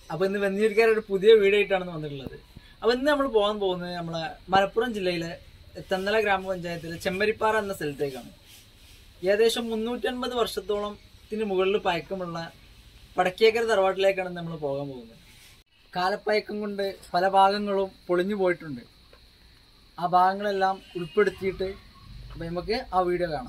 അപ്പൊ ഇന്ന് വെന്നിരിക്കാൻ ഒരു പുതിയ വീഡിയോ ആയിട്ടാണ് വന്നിട്ടുള്ളത് അപ്പൊ ഇന്ന് നമ്മൾ പോകാൻ പോകുന്നത് നമ്മളെ മലപ്പുറം ജില്ലയിലെ തെന്നല ഗ്രാമപഞ്ചായത്തിലെ ചെമ്മരിപ്പാറ എന്ന സ്ഥലത്തേക്കാണ് ഏകദേശം മുന്നൂറ്റൻപത് വർഷത്തോളം ഇതിന് മുകളിൽ പഴക്കമുള്ള വടക്കേക്കര തറവാട്ടിലേക്കാണ് നമ്മൾ പോകാൻ പോകുന്നത് കാലപ്പയക്കം കൊണ്ട് പല ഭാഗങ്ങളും പൊളിഞ്ഞു പോയിട്ടുണ്ട് ആ ഭാഗങ്ങളെല്ലാം ഉൾപ്പെടുത്തിയിട്ട് അപ്പൊ നമുക്ക് ആ വീഡിയോ കാണാം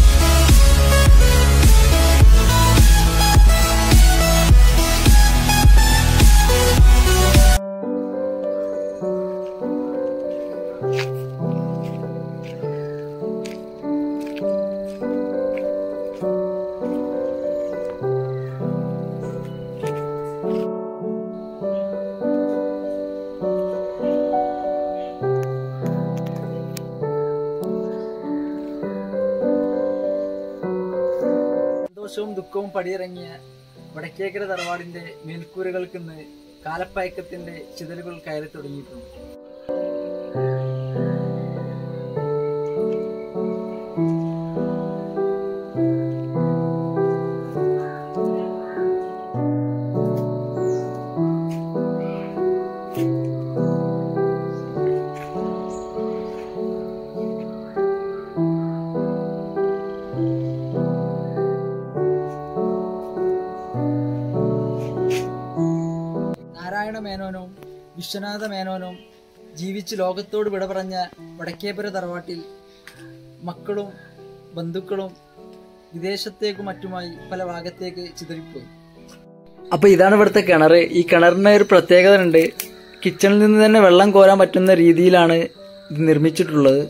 സന്തോഷവും ദുഃഖവും പടിയിറങ്ങിയ വടക്കേക്കര തറവാടിന്റെ മേൽക്കൂരകൾക്ക് ഇന്ന് കാലപ്പയക്കത്തിന്റെ ചിതലുകൾ കയറി തുടങ്ങിയിട്ടുണ്ട് നാരായണ മേനോനും വിശ്വനാഥ മേനോനും ജീവിച്ച് ലോകത്തോട് വിട പറഞ്ഞ വടക്കേപ്പുര തറവാട്ടിൽ മക്കളും ബന്ധുക്കളും വിദേശത്തേക്കും മറ്റുമായി പല ഭാഗത്തേക്ക് ചിതറിപ്പോയി അപ്പൊ ഇതാണ് ഇവിടുത്തെ കിണർ ഈ കിണറിന് ഒരു പ്രത്യേകത ഉണ്ട് കിച്ചണിൽ നിന്ന് തന്നെ വെള്ളം കോരാൻ പറ്റുന്ന രീതിയിലാണ് ഇത് നിർമ്മിച്ചിട്ടുള്ളത്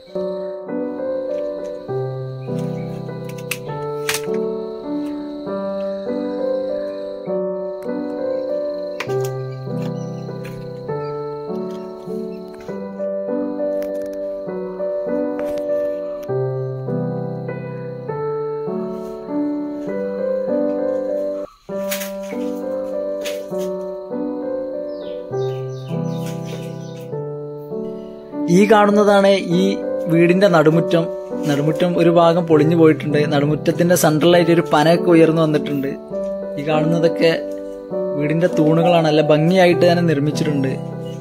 ഈ കാണുന്നതാണ് ഈ വീടിന്റെ നടുമുറ്റം നടുമുറ്റം ഒരു ഭാഗം പൊളിഞ്ഞു പോയിട്ടുണ്ട് നടുമുറ്റത്തിന്റെ സെൻട്രലായിട്ട് ഒരു പനയൊക്കെ ഉയർന്നു വന്നിട്ടുണ്ട് ഈ കാണുന്നതൊക്കെ വീടിന്റെ തൂണുകളാണ് നല്ല ഭംഗിയായിട്ട് തന്നെ നിർമ്മിച്ചിട്ടുണ്ട്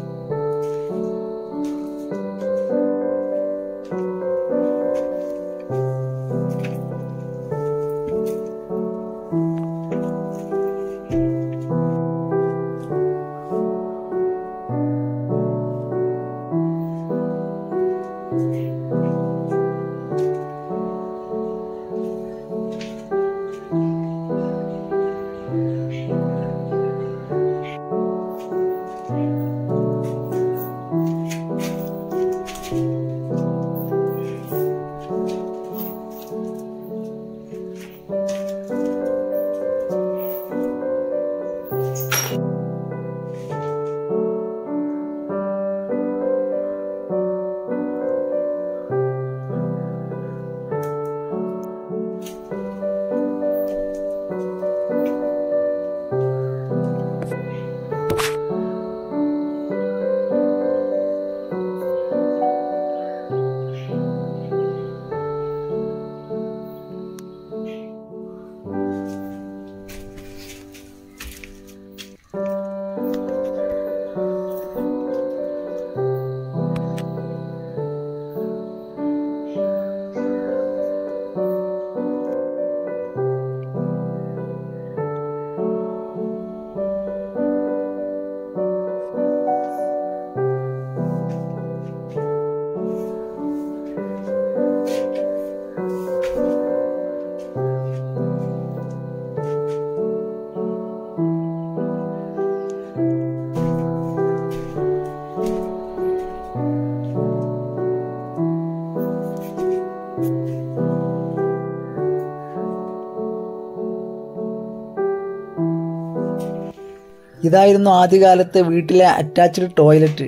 ഇതായിരുന്നു ആദ്യകാലത്തെ വീട്ടിലെ അറ്റാച്ച്ഡ് ടോയ്ലറ്റ്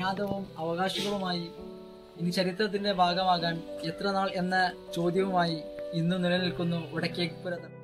അജ്ഞാതവും അവകാശികളുമായി ഇനി ചരിത്രത്തിന്റെ ഭാഗമാകാൻ എത്ര നാൾ എന്ന ചോദ്യവുമായി ഇന്ന് നിലനിൽക്കുന്നു വടക്കേപ്പുര